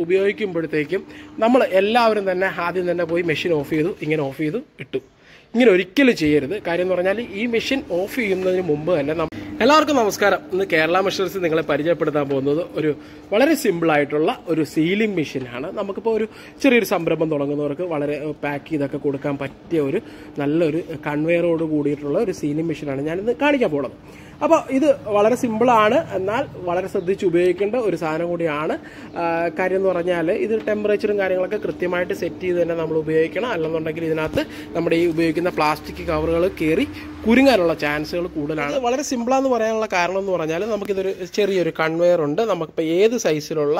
ഉപയോഗിക്കുമ്പോഴത്തേക്കും നമ്മൾ എല്ലാവരും തന്നെ ആദ്യം തന്നെ പോയി മെഷീൻ ഓഫ് ചെയ്തു ഇങ്ങനെ ഓഫ് ചെയ്തു ഇട്ടു ഇങ്ങനെ ഒരിക്കലും ചെയ്യരുത് കാര്യം എന്ന് പറഞ്ഞാൽ ഈ മെഷീൻ ഓഫ് ചെയ്യുന്നതിന് മുമ്പ് തന്നെ നം- എല്ലാവർക്കും നമസ്കാരം ഇന്ന് കേരള മെഷീൻസ് നിങ്ങളെ പരിചയപ്പെടുത്താൻ പോകുന്നത് ഒരു വളരെ സിമ്പിൾ ആയിട്ടുള്ള ഒരു സീലിംഗ് മെഷീനാണ് നമുക്കിപ്പോൾ ഒരു ചെറിയൊരു സംരംഭം തുടങ്ങുന്നവർക്ക് വളരെ പാക്ക് ചെയ്തൊക്കെ കൊടുക്കാൻ പറ്റിയ ഒരു നല്ലൊരു കൺവെയറോട് കൂടിയിട്ടുള്ള ഒരു സീലിംഗ് മെഷീനാണ് ഞാനിന്ന് കാണിക്കാൻ പോകുന്നത് അപ്പോൾ ഇത് വളരെ സിമ്പിളാണ് എന്നാൽ വളരെ ശ്രദ്ധിച്ച് ഉപയോഗിക്കേണ്ട ഒരു സാധനം കൂടിയാണ് ആ, കാര്യം എന്ന് പറഞ്ഞാൽ ഇത് ടെമ്പറേച്ചറും കാര്യങ്ങളൊക്കെ കൃത്യമായിട്ട് സെറ്റ് ചെയ്ത് തന്നെ നമ്മൾ ഉപയോഗിക്കണം അല്ലെന്നുണ്ടെങ്കിൽ ഇതിനകത്ത് നമ്മുടെ ഈ ഉപയോഗിക്കുന്ന പ്ലാസ്റ്റിക് കവറുകൾ കയറി കുരുങ്ങാനുള്ള ചാൻസുകൾ കൂടുതലാണ് ഇത് വളരെ സിമ്പിളാന്ന് പറയാനുള്ള കാരണം എന്ന് പറഞ്ഞാൽ നമുക്കിതൊരു ചെറിയൊരു കൺവെയർ ഉണ്ട് നമുക്കിപ്പോൾ ഏത് സൈസിലുള്ള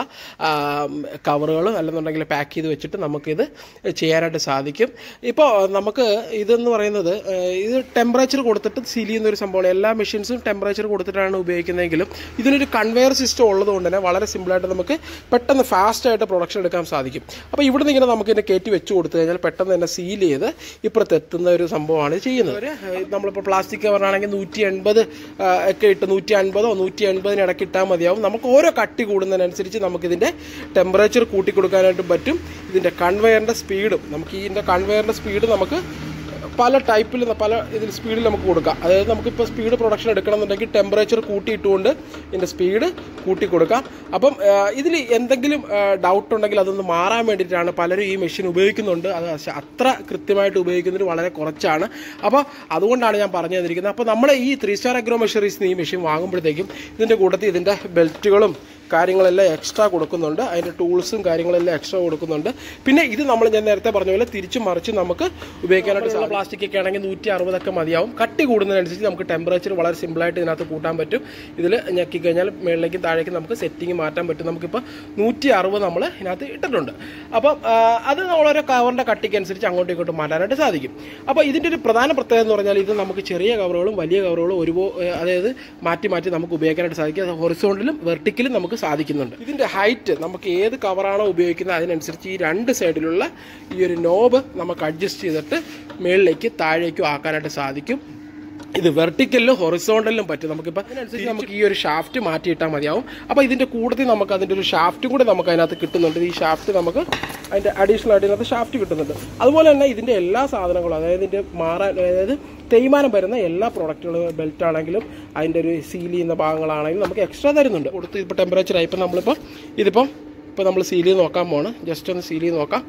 കവറുകൾ അല്ലെന്നുണ്ടെങ്കിൽ പാക്ക് ചെയ്ത് വെച്ചിട്ട് നമുക്കിത് ചെയ്യാനായിട്ട് സാധിക്കും ഇപ്പോൾ നമുക്ക് ഇതെന്ന് പറയുന്നത് ആ, ഇത് ടെമ്പറേച്ചർ കൊടുത്തിട്ട് സീൽ ചെയ്യുന്ന ഒരു സംഭവമാണ് എല്ലാ മെഷീൻസും ടെമ്പറേച്ചർ കൊടുത്തിട്ടാണ് ഉപയോഗിക്കുന്നതെങ്കിലും ഇതിനൊരു കൺവെയർ സിസ്റ്റം ഉള്ളതുകൊണ്ട് തന്നെ വളരെ സിമ്പിളായിട്ട് നമുക്ക് പെട്ടെന്ന് ഫാസ്റ്റ് ആയിട്ട് പ്രൊഡക്ഷൻ എടുക്കാൻ സാധിക്കും അപ്പോൾ ഇവിടുന്ന് ഇങ്ങനെ നമുക്ക് ഇതിനെ കയറ്റി വെച്ച് കൊടുത്തു കഴിഞ്ഞാൽ പെട്ടെന്ന് തന്നെ സീൽ ചെയ്ത് ഇപ്പുറത്ത് എത്തുന്ന ഒരു സംഭവമാണ് ചെയ്യുന്നത് ഒരു നമ്മളിപ്പോൾ പ്ലാസ്റ്റിക് കവറാണെങ്കിൽ നൂറ്റി എൺപത് ഒക്കെ ഇട്ട് നൂറ്റി അൻപതോ നൂറ്റി എൺപതിന് ഇടയ്ക്ക് ഇട്ടാൽ മതിയാവും നമുക്ക് ഓരോ കട്ടി കൂടുന്നതിനനുസരിച്ച് നമുക്കിതിൻ്റെ ടെമ്പറേച്ചർ കൂട്ടി കൊടുക്കാനായിട്ട് പറ്റും ഇതിൻ്റെ കൺവെയറിൻ്റെ സ്പീഡും നമുക്ക് ഇതിൻ്റെ കൺവെയറിൻ്റെ സ്പീഡ് നമുക്ക് പല ടൈപ്പിൽ പല ഇതിൽ സ്പീഡിൽ നമുക്ക് കൊടുക്കാം അതായത് നമുക്കിപ്പോൾ സ്പീഡ് പ്രൊഡക്ഷൻ എടുക്കണമെന്നുണ്ടെങ്കിൽ ടെമ്പറേച്ചർ കൂട്ടിയിട്ടുകൊണ്ട് ഇതിൻ്റെ സ്പീഡ് കൂട്ടി കൊടുക്കാം അപ്പം ഇതിൽ എന്തെങ്കിലും ഡൗട്ട് ഉണ്ടെങ്കിൽ അതൊന്ന് മാറാൻ വേണ്ടിയിട്ടാണ് പലരും ഈ മെഷീൻ ഉപയോഗിക്കുന്നുണ്ട് അത് പക്ഷെ അത്ര കൃത്യമായിട്ട് ഉപയോഗിക്കുന്നത് വളരെ കുറച്ചാണ് അപ്പോൾ അതുകൊണ്ടാണ് ഞാൻ പറഞ്ഞു തന്നിരിക്കുന്നത് അപ്പോൾ നമ്മൾ ഈ ത്രീ സ്റ്റാർ അഗ്രോ മെഷീനറീസിന് ഈ മെഷീൻ വാങ്ങുമ്പോഴത്തേക്കും ഇതിൻ്റെ കൂട്ടത്തിൽ ഇതിൻ്റെ ബെൽറ്റുകളും കാര്യങ്ങളെല്ലാം എക്സ്ട്രാ കൊടുക്കുന്നുണ്ട് അതിൻ്റെ ടൂൾസും കാര്യങ്ങളെല്ലാം എക്സ്ട്രാ കൊടുക്കുന്നുണ്ട് പിന്നെ ഇത് നമ്മൾ ഞാൻ നേരത്തെ പറഞ്ഞ പോലെ തിരിച്ചു മറിച്ച് നമുക്ക് ഉപയോഗിക്കാനായിട്ട് പ്ലാസ്റ്റിക് ഒക്കെ ആണെങ്കിൽ നൂറ്റി അറുപതൊക്കെ മതിയാവും കട്ടി കൂടുന്നതിനനുസരിച്ച് നമുക്ക് ടെമ്പറേച്ചർ വളരെ സിമ്പിളായിട്ട് ഇതിനകത്ത് കൂട്ടാൻ പറ്റും ഇതിൽ ഞെക്കി കഴിഞ്ഞാൽ മുകളിലേക്കും താഴേക്കും നമുക്ക് സെറ്റിംഗ് മാറ്റാൻ പറ്റും നമുക്കിപ്പോൾ നൂറ്റി അറുപത് നമ്മൾ ഇതിനകത്ത് ഇട്ടിട്ടുണ്ട് അപ്പം ആ, അത് നമ്മളോരോ കവറിൻ്റെ കട്ടിക്ക് അനുസരിച്ച് അങ്ങോട്ടും ഇങ്ങോട്ടും മാറ്റാനായിട്ട് സാധിക്കും അപ്പോൾ ഇതിൻ്റെ ഒരു പ്രധാന പ്രത്യേകത എന്ന് പറഞ്ഞാൽ ഇത് നമുക്ക് ചെറിയ കവറുകളും വലിയ കവറുകളും ഒരുപോ അതായത് മാറ്റി മാറ്റി നമുക്ക് ഉപയോഗിക്കാനായിട്ട് സാധിക്കും അത് ഹൊറിസോണ്ടിലും വെർട്ടിക്കലും നമുക്ക് സാധിക്കുന്നുണ്ട് ഇതിൻ്റെ ഹൈറ്റ് നമുക്ക് ഏത് കവറാണോ ഉപയോഗിക്കുന്നത് അതിനനുസരിച്ച് ഈ രണ്ട് സൈഡിലുള്ള ഈ ഒരു നോബ് നമുക്ക് അഡ്ജസ്റ്റ് ചെയ്തിട്ട് മുകളിലേക്ക് താഴേക്കും ആക്കാനായിട്ട് സാധിക്കും ഇത് വെർട്ടിക്കലിലും ഹൊറിസോണ്ടലിലും പറ്റും നമുക്കിപ്പോൾ അതിനനുസരിച്ച് നമുക്ക് ഈ ഒരു ഷാഫ്റ്റ് മാറ്റിയിട്ടാൽ മതിയാവും അപ്പോൾ ഇതിൻ്റെ കൂട്ടത്തിൽ നമുക്ക് അതിൻ്റെ ഒരു ഷാഫ്റ്റും കൂടെ നമുക്ക് അതിനകത്ത് കിട്ടുന്നുണ്ട് ഈ ഷാഫ്റ്റ് നമുക്ക് അതിൻ്റെ അഡീഷണൽ ആയിട്ട് ഇതിനകത്ത് ഷാഫ്റ്റ് കിട്ടുന്നുണ്ട് അതുപോലെ തന്നെ ഇതിൻ്റെ എല്ലാ സാധനങ്ങളും അതായത് ഇതിൻ്റെ മാറാൻ അതായത് തേയ്മാനം വരുന്ന എല്ലാ പ്രോഡക്റ്റുകളും ബെൽറ്റ് ആണെങ്കിലും അതിൻ്റെ ഒരു സീൽ ചെയ്യുന്ന ഭാഗങ്ങളാണെങ്കിലും നമുക്ക് എക്സ്ട്രാ തരുന്നുണ്ട് കൊടുത്ത് ഇപ്പോൾ ടെമ്പറേച്ചർ ആയി ഇപ്പം നമ്മളിപ്പോൾ ഇതിപ്പം ഇപ്പോൾ നമ്മൾ സീൽ ചെയ്ത് നോക്കാൻ പോണ് ജസ്റ്റ് ഒന്ന് സീൽ ചെയ്ത് നോക്കാം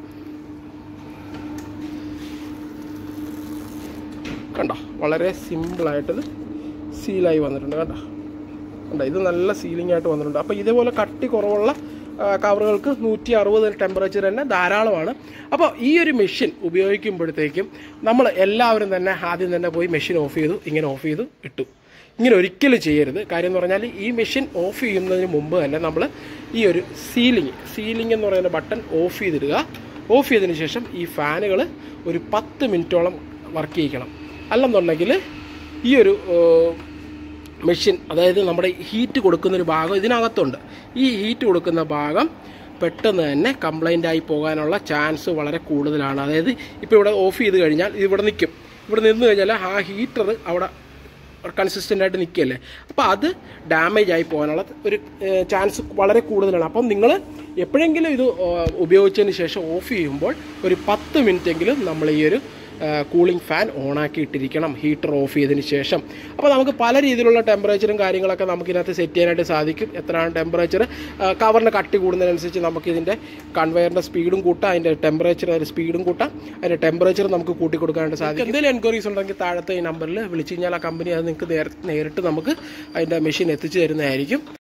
കണ്ടോ വളരെ സിമ്പിളായിട്ടത് സീലായി വന്നിട്ടുണ്ട് കണ്ടോ കണ്ടോ ഇത് നല്ല സീലിംഗ് ആയിട്ട് വന്നിട്ടുണ്ട് അപ്പോൾ ഇതേപോലെ കട്ടി കുറവുള്ള ആ, കവറുകൾക്ക് നൂറ്റി അറുപത് ടെമ്പറേച്ചർ തന്നെ ധാരാളമാണ് അപ്പോൾ ഈ ഒരു മെഷീൻ ഉപയോഗിക്കുമ്പോഴത്തേക്കും നമ്മൾ എല്ലാവരും തന്നെ ആദ്യം തന്നെ പോയി മെഷീൻ ഓഫ് ചെയ്തു ഇങ്ങനെ ഓഫ് ചെയ്തു ഇട്ടു ഇങ്ങനെ ഒരിക്കലും ചെയ്യരുത് കാര്യം എന്ന് പറഞ്ഞാൽ ഈ മെഷീൻ ഓഫ് ചെയ്യുന്നതിന് മുമ്പ് തന്നെ നമ്മൾ ഈ ഒരു സീലിംഗ് സീലിംഗ് എന്ന് പറയുന്ന ബട്ടൺ ഓഫ് ചെയ്തിടുക ഓഫ് ചെയ്തതിന് ശേഷം ഈ ഫാനുകൾ ഒരു പത്ത് മിനിറ്റോളം വർക്ക് ചെയ്യിക്കണം അല്ലെന്നുണ്ടെങ്കിൽ ഈ ഒരു മെഷീൻ അതായത് നമ്മുടെ ഹീറ്റ് കൊടുക്കുന്ന ഒരു ഭാഗം ഇതിനകത്തുണ്ട് ഈ ഹീറ്റ് കൊടുക്കുന്ന ഭാഗം പെട്ടെന്ന് തന്നെ കംപ്ലൈൻ്റ് ആയി പോകാനുള്ള ചാൻസ് വളരെ കൂടുതലാണ് അതായത് ഇപ്പോൾ ഇവിടെ ഓഫ് ചെയ്ത് കഴിഞ്ഞാൽ ഇത് ഇവിടെ നിൽക്കും ഇവിടെ നിന്ന് കഴിഞ്ഞാൽ ആ ഹീറ്റർ അവിടെ കൺസിസ്റ്റൻ്റ് ആയിട്ട് നിൽക്കുകയല്ലേ അപ്പോൾ അത് ഡാമേജ് ആയി പോകാനുള്ള ഒരു ചാൻസ് വളരെ കൂടുതലാണ് അപ്പം നിങ്ങൾ എപ്പോഴെങ്കിലും ഇത് ഏഹ്, ഉപയോഗിച്ചതിന് ശേഷം ഓഫ് ചെയ്യുമ്പോൾ ഒരു പത്ത് മിനിറ്റെങ്കിലും നമ്മൾ ഈ ഒരു കൂളിംഗ് ഫാൻ ഓണാക്കി ഇട്ടിരിക്കണം ഹീറ്റർ ഓഫ് ചെയ്തതിന് ശേഷം അപ്പോൾ നമുക്ക് പല രീതിയിലുള്ള ടെമ്പറേച്ചറും കാര്യങ്ങളൊക്കെ നമുക്ക് ഇതിനകത്ത് സെറ്റ് ചെയ്യാനായിട്ട് സാധിക്കും എത്രയാണ് ടെമ്പറേച്ചർ കവറിന് കട്ടി കൂടുന്നതിനനുസരിച്ച് നമുക്ക് ഇതിൻ്റെ കൺവെയറിൻ്റെ സ്പീഡും കൂട്ടാം അതിൻ്റെ ടെമ്പറേച്ചർ അതിൻ്റെ സ്പീഡും കൂട്ടാം അതിൻ്റെ ടെമ്പറേച്ചർ നമുക്ക് കൂട്ടി കൊടുക്കാനായിട്ട് സാധിക്കും എന്തെങ്കിലും എൻക്വയറീസ് ഉണ്ടെങ്കിൽ താഴത്തെ ഈ നമ്പറിൽ വിളിച്ചു കഴിഞ്ഞാൽ ആ കമ്പനി അത് നിങ്ങൾക്ക് നേരിട്ട് നേരിട്ട് നമുക്ക് അതിൻ്റെ മെഷീൻ എത്തിച്ചു തരുന്നതായിരിക്കും